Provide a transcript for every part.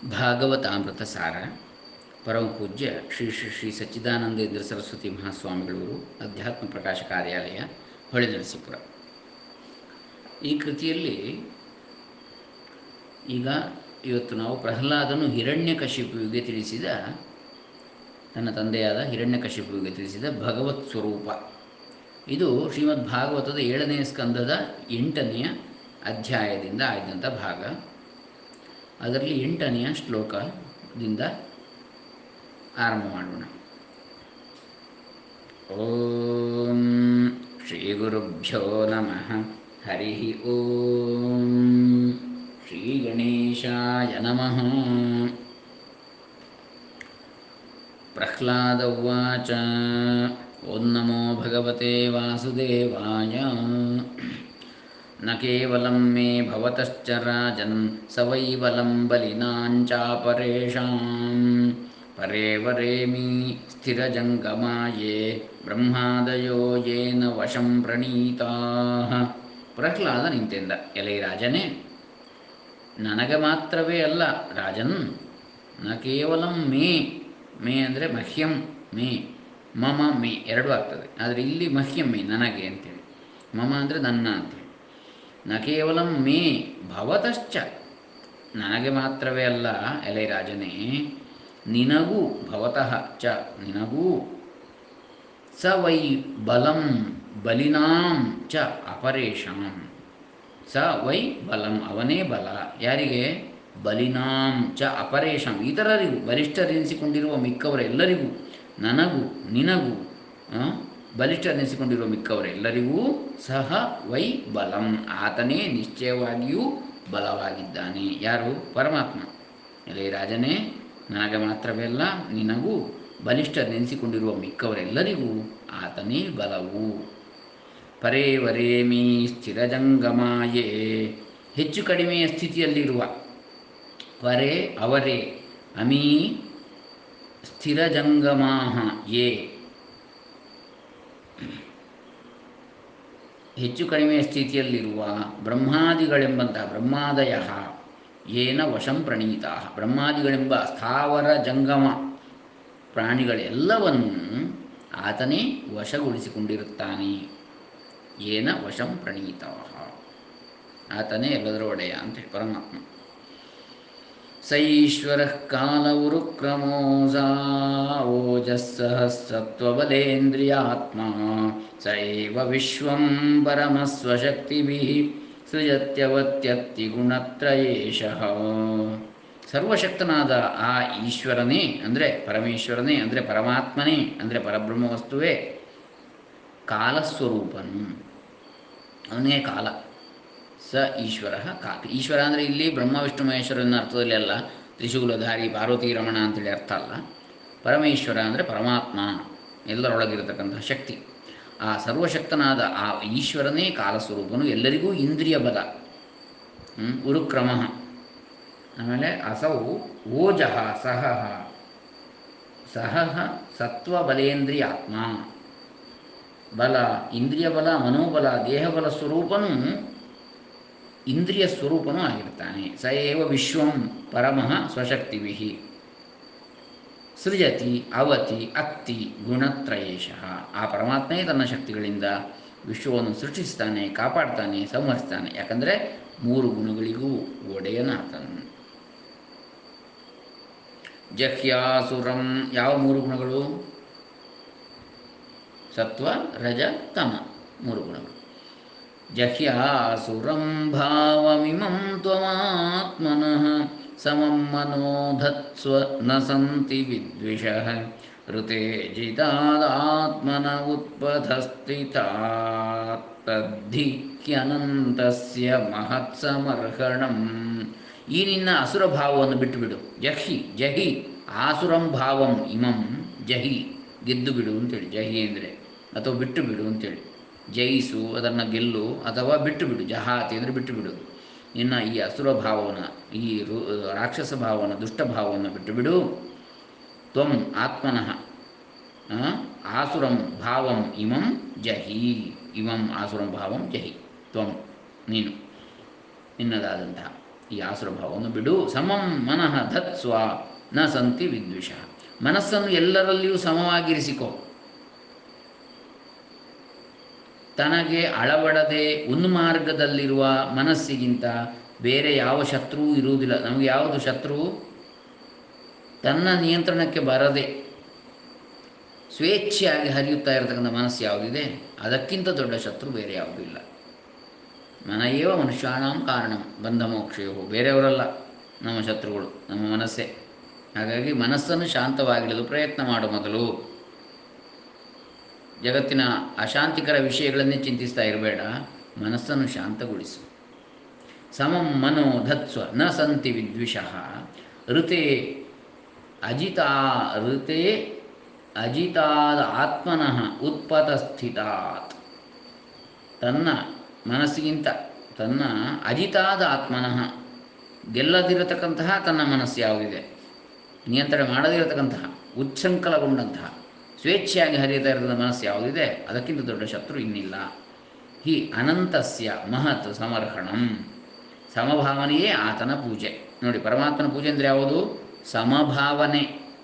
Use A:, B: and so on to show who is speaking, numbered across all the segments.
A: ಭಾಗವತಾಮೃತ ಸಾರ ಪರಮ ಪೂಜ್ಯ ಶ್ರೀ ಶ್ರೀ ಶ್ರೀ ಸಚ್ಚಿದಾನಂದೇಂದ್ರ ಸರಸ್ವತಿ ಮಹಾಸ್ವಾಮಿಗಳವರು ಅಧ್ಯಾತ್ಮ ಪ್ರಕಾಶ ಕಾರ್ಯಾಲಯ ಹೊಳೆ ನರಸೀಪುರ ಈ ಕೃತಿಯಲ್ಲಿ ಈಗ ಇವತ್ತು ನಾವು ಪ್ರಹ್ಲಾದನು ಹಿರಣ್ಯಕಶಿಪುವಿಗೆ ತಿಳಿಸಿದ ತನ್ನ ತಂದೆಯಾದ ಹಿರಣ್ಯಕಶಿಪುವಿಗೆ ತಿಳಿಸಿದ ಭಗವತ್ ಸ್ವರೂಪ ಇದು ಶ್ರೀಮದ್ ಭಾಗವತದ ಏಳನೆಯ ಸ್ಕಂದದ ಎಂಟನೆಯ ಅಧ್ಯಾಯದಿಂದ ಆಯ್ದಂಥ ಭಾಗ ಅದರಲ್ಲಿ ಎಂಟನೆಯ ಶ್ಲೋಕದಿಂದ ಆರಂಭ ಮಾಡೋಣ ಓಂ ಶ್ರೀ ಗುರುಭ್ಯೋ ನಮಃ ಹರಿ ಓಂ ಶ್ರೀ ಗಣೇಶಾಯ ನಮಃ ಪ್ರಹ್ಲಾದ ಉವಾಚ ಓಂ ನಮೋ ಭಗವತೆ ವಾಸುದೇವಾಯ न केवलं मे भवतश्च राजन् स वैवलं बलिनाञ्चापरेषां परे वरेमि स्थिरजङ्गमाये ಬ್ರಹ್ಮಾದಯೋ ಯೇನ ವಶಂ ಪ್ರಣೀತಾಃ ಪ್ರಹ್ಲಾದ ನಿಂತೆಂದ ಎಲೈ ರಾಜನೇ ನನಗೆ ಮಾತ್ರವೇ ಅಲ್ಲ ರಾಜನ್ ನ ಕೇವಲಂ ಮೇ ಮೇ ಅಂದರೆ ಮಹ್ಯಂ ಮೇ ಮಮ ಮೇ ಎರಡೂ ಆಗ್ತದೆ ಆದರೆ ಇಲ್ಲಿ ಮಹ್ಯಂ ಮೇ ನನಗೆ ಅಂತೇಳಿ ಮಮ ಅಂದರೆ ನನ್ನ ಅಂತೇಳಿ ನ ಕೇವಲ ಮೇ ಭವತಶ್ಚ ನನಗೆ ಮಾತ್ರವೇ ಅಲ್ಲ ಎಲೈ ರಾಜನೇ ನಿನಗೂ ಭವತಃ ಚ ನಿನಗೂ ಸ ವೈ ಬಲಂ ಬಲಿನಾಂ ಚ ಅಪರೇಶಾಂ ಸ ವೈ ಬಲಂ ಅವನೇ ಬಲ ಯಾರಿಗೆ ಬಲಿನಾಂ ಚ ಅಪರೇಶಾಂ ಇತರರಿಗೂ ಬಲಿಷ್ಠರೆನಿಸಿಕೊಂಡಿರುವ ಮಿಕ್ಕವರೆಲ್ಲರಿಗೂ ನನಗೂ ನಿನಗೂ ಬಲಿಷ್ಠರೆನಿಸಿಕೊಂಡಿರುವ ಮಿಕ್ಕವರೆಲ್ಲರಿಗೂ ಸಹ ವೈ ಬಲಂ ಆತನೇ ನಿಶ್ಚಯವಾಗಿಯೂ ಬಲವಾಗಿದ್ದಾನೆ ಯಾರು ಪರಮಾತ್ಮ ಎಲೆ ರಾಜನೇ ನನಗೆ ಮಾತ್ರವೇ ಅಲ್ಲ ನಿನಗೂ ಬಲಿಷ್ಠರೆನಿಸಿಕೊಂಡಿರುವ ಮಿಕ್ಕವರೆಲ್ಲರಿಗೂ ಆತನೇ ಬಲವು ಪರೇ ವರೇಮಿ ಸ್ಥಿರಜಂಗಮಾಯೇ ಹೆಚ್ಚು ಕಡಿಮೆಯ ಸ್ಥಿತಿಯಲ್ಲಿರುವ ಪರೇ ಅವರೇ ಅಮೀ ಸ್ಥಿರಜಂಗಮಾಹ ಯೇ ಹೆಚ್ಚು ಕಡಿಮೆ ಸ್ಥಿತಿಯಲ್ಲಿರುವ ಬ್ರಹ್ಮಾದಿಗಳೆಂಬಂತಹ ಬ್ರಹ್ಮಾದಯ ಏನ ವಶಂ ಪ್ರಣೀತಾ ಬ್ರಹ್ಮಾದಿಗಳೆಂಬ ಸ್ಥಾವರ ಜಂಗಮ ಪ್ರಾಣಿಗಳೆಲ್ಲವನ್ನು ಆತನೇ ವಶಗೊಳಿಸಿಕೊಂಡಿರುತ್ತಾನೆ ಏನ ವಶಂ ಪ್ರಣೀತ ಆತನೇ ಎಲ್ಲದರ ಒಡೆಯ ಅಂತೇಳಿ ಪರಮಾತ್ಮ ಸೈಶ್ವರ ಕಾಲವುರುಕ್ರಮೋಸಾ ಓಜಸ್ಸಹ ಸತ್ವಬಲೇಂದ್ರಿಯಾತ್ಮ ಸೈವ ವಿಶ್ವಂ ಪರಮಸ್ವಶಕ್ತಿಭಿಃ ಸೃಜತ್ಯವತ್ಯತ್ತಿ ಗುಣತ್ರಯೇಶಃ ಸರ್ವಶಕ್ತನಾದ ಆ ಈಶ್ವರನೇ ಅಂದರೆ ಪರಮೇಶ್ವರನೇ ಅಂದರೆ ಪರಮಾತ್ಮನೇ ಅಂದರೆ ಪರಬ್ರಹ್ಮ ವಸ್ತುವೇ ಕಾಲಸ್ವರೂಪನು ಅವನೇ ಕಾಲ ಸ ಈಶ್ವರ ಕಾಲ ಈಶ್ವರ ಅಂದರೆ ಇಲ್ಲಿ ಬ್ರಹ್ಮ ವಿಷ್ಣು ಮಹೇಶ್ವರನ ಅರ್ಥದಲ್ಲಿ ಅಲ್ಲ ತ್ರಿಶೂಲಧಾರಿ ಪಾರ್ವತಿ ರಮಣ ಅಂತೇಳಿ ಅರ್ಥ ಅಲ್ಲ ಪರಮೇಶ್ವರ ಅಂದರೆ ಪರಮಾತ್ಮ ಎಲ್ಲರೊಳಗಿರತಕ್ಕಂತಹ ಶಕ್ತಿ ಆ ಸರ್ವಶಕ್ತನಾದ ಆ ಈಶ್ವರನೇ ಕಾಲಸ್ವರೂಪನು ಎಲ್ಲರಿಗೂ ಇಂದ್ರಿಯ ಬಲ ಉರುಕ್ರಮ ಆಮೇಲೆ ಅಸೌ ಓಜಃ ಸಹ ಸಹ ಸತ್ವಬಲೇಂದ್ರಿಯಾತ್ಮ ಬಲ ಇಂದ್ರಿಯ ಬಲ ಮನೋಬಲ ದೇಹಬಲ ಸ್ವರೂಪನು ಇಂದ್ರಿಯ ಸ್ವರೂಪನೂ ಆಗಿರ್ತಾನೆ ಸ ಏವ ವಿಶ್ವಂ ಪರಮಃ ಸ್ವಶಕ್ತಿಭಿ ಸೃಜತಿ ಅವತಿ ಅತ್ತಿ ಗುಣತ್ರಯೇಶಃ ಆ ಪರಮಾತ್ಮನೇ ತನ್ನ ಶಕ್ತಿಗಳಿಂದ ವಿಶ್ವವನ್ನು ಸೃಷ್ಟಿಸ್ತಾನೆ ಕಾಪಾಡ್ತಾನೆ ಸಂಹರಿಸ್ತಾನೆ ಯಾಕಂದರೆ ಮೂರು ಗುಣಗಳಿಗೂ ಒಡೆಯನಾತನು ಜಹ್ಯಾಸುರಂ ಯಾವ ಮೂರು ಗುಣಗಳು ಸತ್ವ ರಜ ತಮ ಮೂರು ಗುಣಗಳು ಜಹ್ಯಾಸುರಂ ಭಾವಮಿಮಂ ತ್ವಮಾತ್ಮನಃ ಸಮಂ ಮನೋಧತ್ಸ್ವ ನ ಸಂತಿ ವಿದ್ವಿಷಃ ಋತೇಜಿತಾದಾತ್ಮನ ಉತ್ಪಥಸ್ಥಿತಾತ್ತದ್ಧಿಕ್ಯನಂತಸ್ಯ ಮಹತ್ಸಮರ್ಹಣಂ ಈ ನಿನ್ನ ಅಸುರ ಭಾವವನ್ನು ಬಿಟ್ಟುಬಿಡು ಜಹಿ ಜಹಿ ಆಸುರಂ ಭಾವಂ ಇಮಂ ಜಹಿ ಗೆದ್ದು ಬಿಡು ಅಂತೇಳಿ ಜಹಿ ಅಂದರೆ ಅಥವಾ ಬಿಟ್ಟು ಬಿಡು ಅಂತೇಳಿ ಜಯಿಸು ಅದನ್ನು ಗೆಲ್ಲು ಅಥವಾ ಬಿಟ್ಟು ಬಿಡು ಜಹಾತಿ ಅಂದರೆ ಬಿಟ್ಟು ಬಿಡು ನಿನ್ನ ಈ ಅಸುರ ಭಾವವನ್ನು ಈ ರು ರಾಕ್ಷಸ ಭಾವವನ್ನು ದುಷ್ಟ ಭಾವವನ್ನು ಬಿಟ್ಟು ಬಿಡು ತ್ವಂ ಆತ್ಮನಃ ಆಸುರಂ ಭಾವಂ ಇಮಂ ಜಹಿ ಇಮಂ ಆಸುರಂ ಭಾವಂ ಜಹಿ ತ್ವಂ ನೀನು ನಿನ್ನದಾದಂತಹ ಈ ಆಸುರ ಭಾವವನ್ನು ಬಿಡು ಸಮಂ ಮನಃ ಧತ್ಸ್ವ ನ ಸಂತಿ ವಿದ್ವಿಷ ಮನಸ್ಸನ್ನು ಎಲ್ಲರಲ್ಲಿಯೂ ಸಮವಾಗಿರಿಸಿಕೋ ತನಗೆ ಅಳವಡದೆ ಉನ್ಮಾರ್ಗದಲ್ಲಿರುವ ಮನಸ್ಸಿಗಿಂತ ಬೇರೆ ಯಾವ ಶತ್ರುವೂ ಇರುವುದಿಲ್ಲ ನಮಗೆ ಯಾವುದು ಶತ್ರು ತನ್ನ ನಿಯಂತ್ರಣಕ್ಕೆ ಬರದೆ ಸ್ವೇಚ್ಛೆಯಾಗಿ ಹರಿಯುತ್ತಾ ಇರತಕ್ಕಂಥ ಮನಸ್ಸು ಯಾವುದಿದೆ ಅದಕ್ಕಿಂತ ದೊಡ್ಡ ಶತ್ರು ಬೇರೆ ಯಾವುದೂ ಇಲ್ಲ ಮನಯೇವ ಮನುಷ್ಯಾಣಂ ಕಾರಣಂ ಬಂಧ ಮೋಕ್ಷಯೋ ಬೇರೆಯವರಲ್ಲ ನಮ್ಮ ಶತ್ರುಗಳು ನಮ್ಮ ಮನಸ್ಸೇ ಹಾಗಾಗಿ ಮನಸ್ಸನ್ನು ಶಾಂತವಾಗಿಡಲು ಪ್ರಯತ್ನ ಮಾಡು ಮೊದಲು ಜಗತ್ತಿನ ಅಶಾಂತಿಕರ ವಿಷಯಗಳನ್ನೇ ಚಿಂತಿಸ್ತಾ ಇರಬೇಡ ಮನಸ್ಸನ್ನು ಶಾಂತಗೊಳಿಸು ಸಮಂ ಮನೋ ಧತ್ಸ್ವ ನ ಸಂತಿ ವಿದ್ವಿಷಃ ಋತೆ ಅಜಿತಾ ಋತೆ ಅಜಿತಾದ ಆತ್ಮನಃ ಉತ್ಪತಸ್ಥಿತಾತ್ ತನ್ನ ಮನಸ್ಸಿಗಿಂತ ತನ್ನ ಅಜಿತಾದ ಆತ್ಮನಃ ಗೆಲ್ಲದಿರತಕ್ಕಂತಹ ತನ್ನ ಮನಸ್ಸು ಯಾವುದಿದೆ ನಿಯಂತ್ರಣ ಮಾಡದಿರತಕ್ಕಂತಹ ಉಚ್ಛೃಂಖಲಗೊಂಡಂತಹ ಸ್ವೇಚ್ಛೆಯಾಗಿ ಹರಿಯುತ್ತಾ ಇರತಕ್ಕಂಥ ಮನಸ್ಸು ಯಾವುದಿದೆ ಅದಕ್ಕಿಂತ ದೊಡ್ಡ ಶತ್ರು ಇನ್ನಿಲ್ಲ ಹಿ ಅನಂತಸ್ಯ ಮಹತ್ ಸಮರ್ಹಣಂ ಸಮಭಾವನೆಯೇ ಆತನ ಪೂಜೆ ನೋಡಿ ಪರಮಾತ್ಮನ ಪೂಜೆ ಅಂದರೆ ಯಾವುದು ಸಮಭಾವನೆ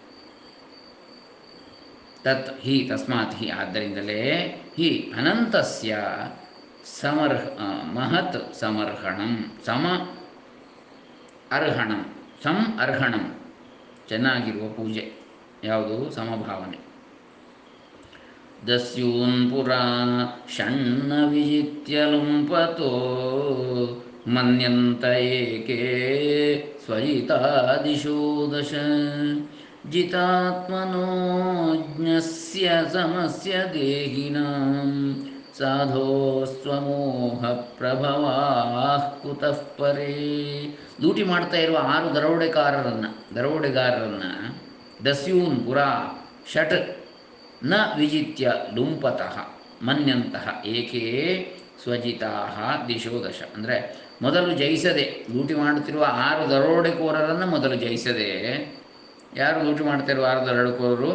A: ತತ್ ಹಿ ತಸ್ಮಾತ್ ಹಿ ಆದ್ದರಿಂದಲೇ ಹಿ ಅನಂತಸ್ಯ ಸಮರ್ಹ ಆ, ಮಹತ್ ಸಮರ್ಹಣಂ ಸಮ ಅರ್ಹಣಂ ಸಂ ಅರ್ಹಣಂ ಚೆನ್ನಾಗಿರುವ ಪೂಜೆ ಯಾವುದು ಸಮಭಾವನೆ ದಸ್ಯೂನ್ ಪುರಾ ಷಣ್ಣ ವಿಜಿತ್ಯ ಲುಂಪತೋ ಮನ್ಯಂತ ಏಕೆ ಸ್ವಜಿತಾದಿಶೋ ದಶ ಜಿತಾತ್ಮನೋ ಜ್ಞಸ್ಯ ಸಮಸ್ಯ ದೇಹಿನಾಂ ಸಾಧೋ ಸ್ವಮೋಹ ಪ್ರಭವಾಃ ಕುತಃ ಪರೇ ಲೂಟಿ ಮಾಡ್ತಾ ಇರುವ ಆರು ದರೋಡೆಕಾರರನ್ನು ದರೋಡೆಗಾರರನ್ನು ದಸ್ಯೂನ್ ಪುರಾ ಷಟ್ ನ ವಿಜಿತ್ಯ ಲುಂಪತಃ ಮನ್ಯಂತಹ ಏಕೆ ಸ್ವಜಿತಾ ದಿಶೋ ದಶ ಅಂದರೆ ಮೊದಲು ಜಯಿಸದೆ ಲೂಟಿ ಮಾಡುತ್ತಿರುವ ಆರು ದರೋಡೆಕೋರರನ್ನು ಮೊದಲು ಜಯಿಸದೆ ಯಾರು ಲೂಟಿ ಮಾಡ್ತಿರುವ ಆರು ದರೋಡೆಕೋರರು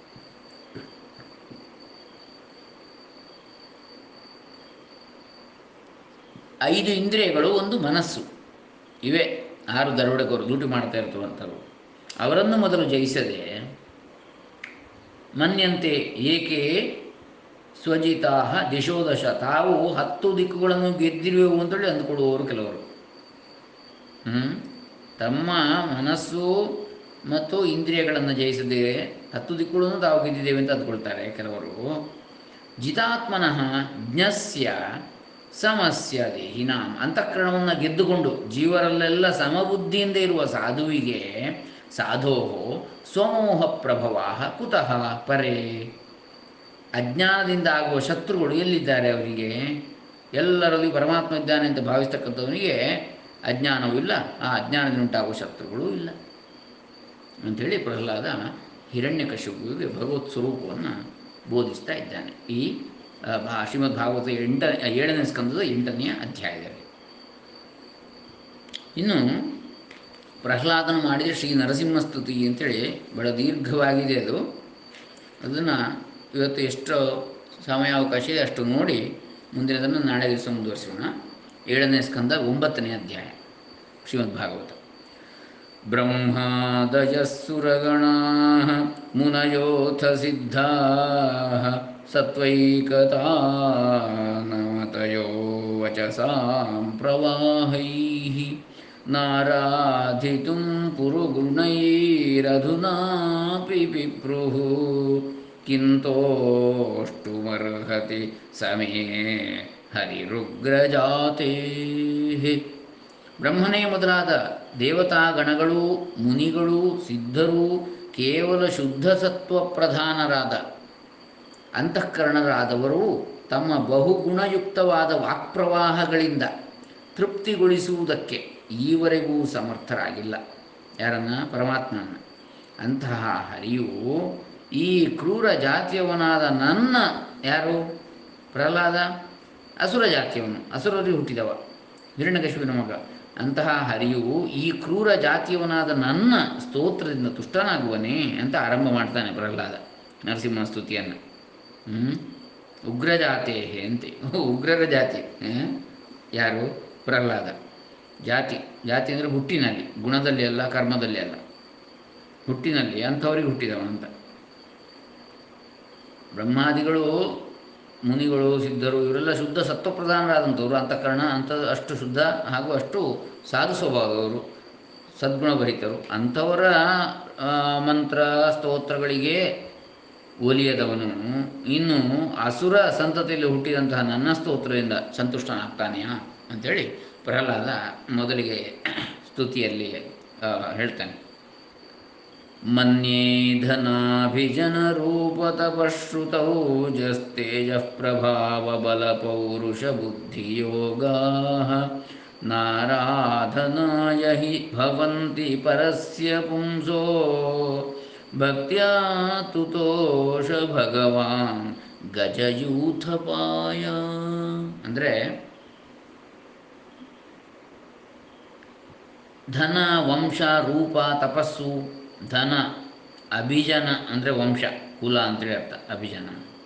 A: ಐದು ಇಂದ್ರಿಯಗಳು ಒಂದು ಮನಸ್ಸು ಇವೆ ಆರು ದರೋಡೆಕೋರು ಲೂಟಿ ಮಾಡ್ತಾ ಇರ್ತವಂಥವ್ರು ಅವರನ್ನು ಮೊದಲು ಜಯಿಸದೆ ಮನ್ಯಂತೆ ಏಕೆ ಸ್ವಜಿತಾ ದಿಶೋದಶ ತಾವು ಹತ್ತು ದಿಕ್ಕುಗಳನ್ನು ಗೆದ್ದಿರುವೆವು ಅಂತೇಳಿ ಅಂದುಕೊಳ್ಳುವವರು ಕೆಲವರು ಹ್ಮ್? ತಮ್ಮ ಮನಸ್ಸು ಮತ್ತು ಇಂದ್ರಿಯಗಳನ್ನು ಜಯಿಸದೆ ಹತ್ತು ದಿಕ್ಕುಗಳನ್ನು ತಾವು ಗೆದ್ದಿದ್ದೇವೆ ಅಂತ ಅಂದ್ಕೊಳ್ತಾರೆ ಕೆಲವರು ಜಿತಾತ್ಮನಃ ಜ್ಞಸ್ಯ ಸಮಸ್ಯ ದೇಹಿನಾಂ ಅಂತಃಕರಣವನ್ನು ಗೆದ್ದುಕೊಂಡು ಜೀವರಲ್ಲೆಲ್ಲ ಸಮಬುದ್ಧಿಯಿಂದ ಇರುವ ಸಾಧುವಿಗೆ ಸಾಧೋ ಸ್ವಮೋಹ ಪ್ರಭವಾ ಕುತಃ ಪರೇ ಅಜ್ಞಾನದಿಂದ ಆಗುವ ಶತ್ರುಗಳು ಎಲ್ಲಿದ್ದಾರೆ ಅವರಿಗೆ ಎಲ್ಲರಲ್ಲಿ ಪರಮಾತ್ಮ ಇದ್ದಾನೆ ಅಂತ ಭಾವಿಸ್ತಕ್ಕಂಥವನಿಗೆ ಅಜ್ಞಾನವೂ ಇಲ್ಲ ಆ ಅಜ್ಞಾನದಿಂದ ಉಂಟಾಗುವ ಶತ್ರುಗಳೂ ಇಲ್ಲ ಅಂಥೇಳಿ ಪ್ರಹ್ಲಾದ ಹಿರಣ್ಯಕಶಿಪುವಿಗೆ ಭಗವತ್ ಸ್ವರೂಪವನ್ನು ಬೋಧಿಸ್ತಾ ಇದ್ದಾನೆ ಈ ಆ, ಭಾ- ಶ್ರೀಮದ್ ಭಾಗವತ ಎಂಟ ಏಳನೇ ಸ್ಕಂದದ ಎಂಟನೆಯ ಅಧ್ಯಾಯದಲ್ಲಿ ಇನ್ನು ಪ್ರಹ್ಲಾದನ ಮಾಡಿದ ಶ್ರೀ ನರಸಿಂಹಸ್ತುತಿ ಅಂತೇಳಿ ಬಹಳ ದೀರ್ಘವಾಗಿದೆ ಅದು ಅದನ್ನು ಇವತ್ತು ಎಷ್ಟು ಸಮಯಾವಕಾಶ ಇದೆ ಅಷ್ಟು ನೋಡಿ ಮುಂದಿನದನ್ನು ನಾಳೆ ದಿವಸ ಮುಂದುವರಿಸೋಣ ಏಳನೇ ಸ್ಕಂದ ಒಂಬತ್ತನೇ ಅಧ್ಯಾಯ ಶ್ರೀಮದ್ ಭಾಗವತ ಬ್ರಹ್ಮಾದಯಸ್ಸುರಗಣಾ ಮುನಯೋಥ ಸಿದ್ಧಾ ಸತ್ವೈಕತಾನಮತಯೋ ವಚಸಾಂ ಪ್ರವಾಹೈಃ ನಾರಾಧಿತುಂ ಪುರುಗುಣೈರಧುನಾಪಿ ಪಿಪ್ರುಃ ಕಿಂತೋಷ್ಟುಮರ್ಹತಿ ಸಮೇ ಹರಿರುಗ್ರಜಾತೆ ಬ್ರಹ್ಮನೇ ಮೊದಲಾದ ದೇವತಾಗಣಗಳು ಮುನಿಗಳು ಸಿದ್ಧರು ಕೇವಲ ಶುದ್ಧ ಸತ್ವ ಪ್ರಧಾನರಾದ ಅಂತಃಕರಣರಾದವರು ತಮ್ಮ ಬಹುಗುಣಯುಕ್ತವಾದ ವಾಕ್ಪ್ರವಾಹಗಳಿಂದ ತೃಪ್ತಿಗೊಳಿಸುವುದಕ್ಕೆ ಈವರೆಗೂ ಸಮರ್ಥರಾಗಿಲ್ಲ ಯಾರನ್ನ ಪರಮಾತ್ಮನ ಅಂತಹ ಹರಿಯು ಈ ಕ್ರೂರ ಜಾತಿಯವನಾದ ನನ್ನ ಯಾರು ಪ್ರಹ್ಲಾದ ಅಸುರ ಜಾತಿಯವನು ಅಸುರರಿಗೆ ಹುಟ್ಟಿದವ ಹಿರಣ್ಯಕಶಿಪುವಿನ ಮಗ ಅಂತಹ ಹರಿಯು ಈ ಕ್ರೂರ ಜಾತಿಯವನಾದ ನನ್ನ ಸ್ತೋತ್ರದಿಂದ ತುಷ್ಟನಾಗುವನೇ ಅಂತ ಆರಂಭ ಮಾಡ್ತಾನೆ ಪ್ರಹ್ಲಾದ ನರಸಿಂಹ ಸ್ತುತಿಯನ್ನು ಹ್ಮ್? ಉಗ್ರ ಜಾತೆ ಅಂತೆ ಉಗ್ರರ ಜಾತಿ ಹ? ಯಾರು ಪ್ರಹ್ಲಾದ ಜಾತಿ ಜಾತಿ ಅಂದರೆ ಹುಟ್ಟಿನಲ್ಲಿ ಗುಣದಲ್ಲಿ ಅಲ್ಲ ಕರ್ಮದಲ್ಲಿ ಅಲ್ಲ ಹುಟ್ಟಿನಲ್ಲಿ ಅಂಥವರಿಗೆ ಹುಟ್ಟಿದವ ಅಂತ ಬ್ರಹ್ಮಾದಿಗಳು ಮುನಿಗಳು ಸಿದ್ಧರು ಇವರೆಲ್ಲ ಶುದ್ಧ ಸತ್ವಪ್ರಧಾನರಾದಂಥವ್ರು ಅಂತಃಕರಣ ಅಂತ ಅಷ್ಟು ಶುದ್ಧ ಹಾಗೂ ಅಷ್ಟು ಸಾಧು ಸ್ವಭಾವದವರು ಸದ್ಗುಣಭರಿತರು ಅಂಥವರ ಆ, ಮಂತ್ರ ಸ್ತೋತ್ರಗಳಿಗೆ ಒಲಿಯದವನು ಇನ್ನು ಅಸುರ ಸಂತತಿಯಲ್ಲಿ ಹುಟ್ಟಿದಂತಹ ನನ್ನ ಸ್ತೋತ್ರದಿಂದ ಸಂತುಷ್ಟನಾಗ್ತಾನೆಯಾ ಅಂಥೇಳಿ ಪ್ರಹ್ಲಾದ ಮೊದಲಿಗೆ ಸ್ತುತಿಯಲ್ಲಿ ಆ, ಹೇಳ್ತಾನೆ ಮನ್ಯೇ ಧನಾಭಿಜನರೂಪತಪಶ್ರುತೌ ಜಸ್ತೇಜಃ ಪ್ರಭಾವಬಲಪೌರುಷಬುದ್ಧಿಯೋಗಾः ನಾರಾಧನಾಯ ಹಿ ಭವಂತಿ ಪರಸ್ಯ ಪುಂಸೋ ಭಕ್ತ್ಯಾ ತುತೋಷ ಭಗವಾನ್ ಗಜಯೂಥಪಾಯ ಅಂದರೆ ಧನ ವಂಶ ರೂಪ ತಪಸ್ಸು ಧನ ಅಭಿಜನ ಅಂದರೆ ವಂಶ ಕುಲ ಅಂತೇಳಿ ಅರ್ಥ ಅಭಿಜನ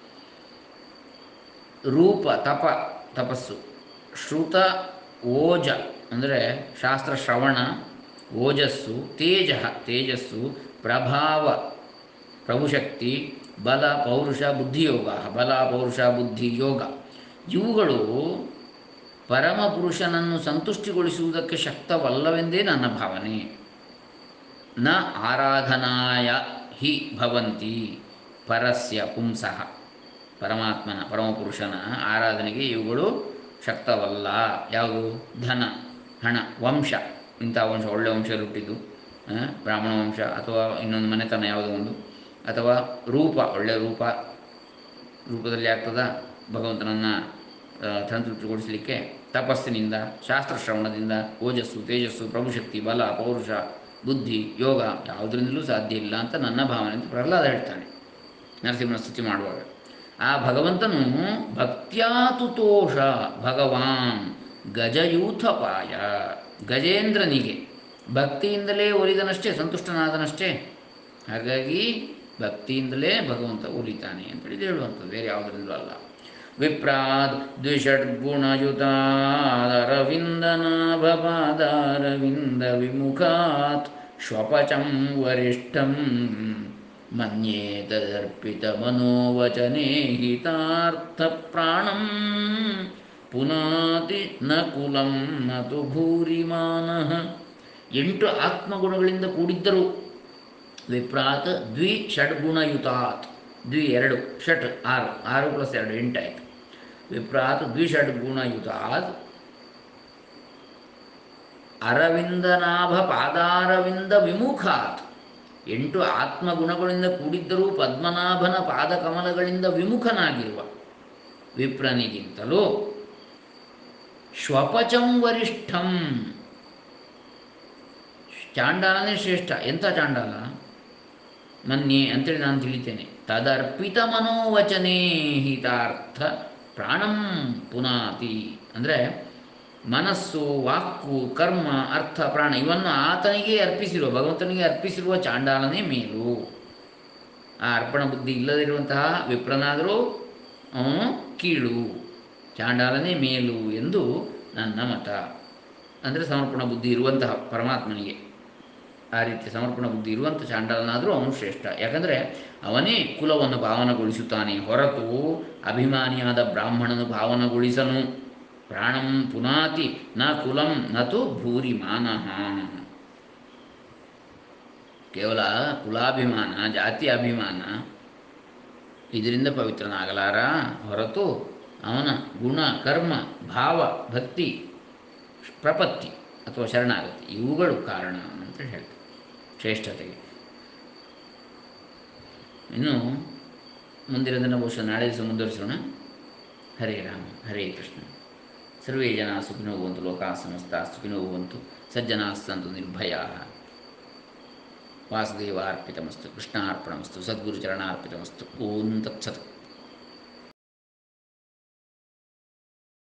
A: ರೂಪ ತಪ ತಪಸ್ಸು ಶ್ರುತ ಓಜ ಅಂದರೆ ಶಾಸ್ತ್ರ ಶ್ರವಣ ಓಜಸ್ಸು ತೇಜ ತೇಜಸ್ಸು ಪ್ರಭಾವ ಪ್ರಭುಶಕ್ತಿ ಬಲ ಪೌರುಷ ಬುದ್ಧಿಯೋಗ ಬಲ ಪೌರುಷ ಬುದ್ಧಿ ಯೋಗ ಇವುಗಳು ಪರಮಪುರುಷನನ್ನು ಸಂತುಷ್ಟಿಗೊಳಿಸುವುದಕ್ಕೆ ಶಕ್ತವಲ್ಲವೆಂದೇ ನನ್ನ ಭಾವನೆ ನ ಆರಾಧನಾಯ ಹಿ ಭವಂತಿ ಪರಸ್ಯ ಪುಂಸಃ ಪರಮಾತ್ಮನ ಪರಮಪುರುಷನ ಆರಾಧನೆಗೆ ಇವುಗಳು ಶಕ್ತವಲ್ಲ ಯಾವುದು ಧನ ಹಣ ವಂಶ ಇಂಥ ವಂಶ ಒಳ್ಳೆಯ ವಂಶದಲ್ಲಿ ಹುಟ್ಟಿದ್ದು ಆ, ಬ್ರಾಹ್ಮಣ ವಂಶ ಅಥವಾ ಇನ್ನೊಂದು ಮನೆತನ ಯಾವುದೋ ಒಂದು ಅಥವಾ ರೂಪ ಒಳ್ಳೆಯ ರೂಪ ರೂಪದಲ್ಲಿ ಆಗ್ತದ ಭಗವಂತನನ್ನು ಸಂತೃಪ್ತಿಗೊಳಿಸಲಿಕ್ಕೆ ತಪಸ್ಸಿನಿಂದ ಶಾಸ್ತ್ರ ಶ್ರವಣದಿಂದ ಓಜಸ್ಸು ತೇಜಸ್ಸು ಪ್ರಭುಶಕ್ತಿ ಬಲ ಪೌರುಷ ಬುದ್ಧಿ ಯೋಗ ಯಾವುದರಿಂದಲೂ ಸಾಧ್ಯ ಇಲ್ಲ ಅಂತ ನನ್ನ ಭಾವನೆ ಅಂತ ಪ್ರಹ್ಲಾದ ಹೇಳ್ತಾನೆ ನರಸಿಂಹನ ಸ್ತುತಿ ಮಾಡುವಾಗ ಆ ಭಗವಂತನು ಭಕ್ತ್ಯಾತುತೋಷ ಭಗವಾನ್ ಗಜಯೂಥಪಾಯ ಗಜೇಂದ್ರನಿಗೆ ಭಕ್ತಿಯಿಂದಲೇ ಒಲಿದನಷ್ಟೇ ಸಂತುಷ್ಟನಾದನಷ್ಟೇ ಹಾಗಾಗಿ ಭಕ್ತಿಯಿಂದಲೇ ಭಗವಂತ ಒಲಿತಾನೆ ಅಂತೇಳಿ ಇದು ಹೇಳುವಂಥದ್ದು ಬೇರೆ ಯಾವುದರಿಂದಲೂ ಅಲ್ಲ ವಿಪ್ರಾದ್ ದ್ವಿಷಡ್ಗುಣಯುತಾರವಿಂದನಾಭಪಾದಾರವಿಂದ ವಿಮುಖಾತ್ ಶ್ವಪಚಂ ವರಿಷ್ಠಂ ಮನ್ಯೇ ತದರ್ಪಿತ ಮನೋವಚನೆ ಹಿತಾರ್ಥ ಪ್ರಾಣಂ ಪುನಾತಿ ನ ಕುಲಂ ನ ತು ಭೂರಿಮಾನಃ ಎಂಟು ಆತ್ಮಗುಣಗಳಿಂದ ಕೂಡಿದ್ದರು ವಿಪ್ರಾತ್ ದ್ವಿ ಷಡ್ಗುಣಯುತಾತ್ ದ್ವಿ ಎರಡು ಷಟ್ ಆರು ಆರು ಪ್ಲಸ್ ಎರಡು ಎಂಟಾಯಿತು ವಿಪ್ರಾತ್ ದ್ವಿಷಡ್ಗುಣಯುತಾತ್ ಅರವಿಂದನಾಭ ಪಾದಾರವಿಂದ ವಿಮುಖಾತ್ ಎಂಟು ಆತ್ಮಗುಣಗಳಿಂದ ಕೂಡಿದ್ದರೂ ಪದ್ಮನಾಭನ ಪಾದಕಮಲಗಳಿಂದ ವಿಮುಖನಾಗಿರುವ ವಿಪ್ರನಿಗಿಂತಲೂ ಶ್ವಪಚಂ ವರಿಷ್ಠಂ ಚಾಂಡಾಲನೇ ಶ್ರೇಷ್ಠ ಎಂಥ ಚಾಂಡಾಲ ಮನ್ಯೆ ಅಂತೇಳಿ ನಾನು ತಿಳಿತೇನೆ ತದರ್ಪಿತ ಮನೋವಚನೇ ಹಿತಾರ್ಥ ಪ್ರಾಣಂ ಪುನಾತಿ ಅಂದರೆ ಮನಸ್ಸು ವಾಕು ಕರ್ಮ ಅರ್ಥ ಪ್ರಾಣ ಇವನ್ನು ಆತನಿಗೆ ಅರ್ಪಿಸಿರುವ ಭಗವಂತನಿಗೆ ಅರ್ಪಿಸಿರುವ ಚಾಂಡಾಲನೇ ಮೇಲು ಆ ಅರ್ಪಣ ಬುದ್ಧಿ ಇಲ್ಲದಿರುವಂತಹ ವಿಪ್ರನಾದರೂ ಅವನು ಕೀಳು ಚಾಂಡಾಲನೇ ಮೇಲು ಎಂದು ನನ್ನ ಮತ ಅಂದರೆ ಸಮರ್ಪಣ ಬುದ್ಧಿ ಇರುವಂತಹ ಪರಮಾತ್ಮನಿಗೆ ಆ ರೀತಿ ಸಮರ್ಪಣ ಬುದ್ಧಿ ಇರುವಂಥ ಚಾಂಡಾಲನಾದರೂ ಅವನು ಶ್ರೇಷ್ಠ ಯಾಕಂದರೆ ಅವನೇ ಕುಲವನ್ನು ಭಾವನಗೊಳಿಸುತ್ತಾನೆ ಹೊರತು ಅಭಿಮಾನಿಯಾದ ಬ್ರಾಹ್ಮಣನು ಭಾವನಗೊಳಿಸನು ಪ್ರಾಣಂ ಪುನಾತಿ ನ ಕುಲಂ ನತು ಭೂರಿ ಮಾನಃ ಕೇವಲ ಕುಲಾಭಿಮಾನ ಜಾತಿ ಅಭಿಮಾನ ಇದರಿಂದ ಪವಿತ್ರನಾಗಲಾರ ಹೊರತು ಅವನ ಗುಣ ಕರ್ಮ ಭಾವ ಭಕ್ತಿ ಪ್ರಪತ್ತಿ ಅಥವಾ ಶರಣಾಗತಿ ಇವುಗಳು ಕಾರಣ ಅಂತ ಹೇಳ್ತಾರೆ ಶ್ರೇಷ್ಠತೆಗೆ ಇನ್ನು ಮುಂದಿನ ದಿನ ಬಹುಶಃ ನಾಳೆ ದಿವಸ ಮುಂದುವರಿಸೋಣ ಹರೇ ರಾಮ ಹರೇ ಕೃಷ್ಣ ಸರ್ವೇ ಜನ ಸುಖಿನೋ ಭವಂತು ಲೋಕಾ ಸಮಸ್ತ ಸುಖಿನೋ ಭವಂತು ಸಜ್ಜನಾ ಸಂತು ನಿರ್ಭಯಾ ವಾಸುದೇವಾರ್ಪಿತಮಸ್ತು ಕೃಷ್ಣಾರ್ಪಣಮಸ್ತು ಸದ್ಗುರುಚರಣಾರ್ಪಿತಮಸ್ತು ಓಂ ತತ್ಸತ್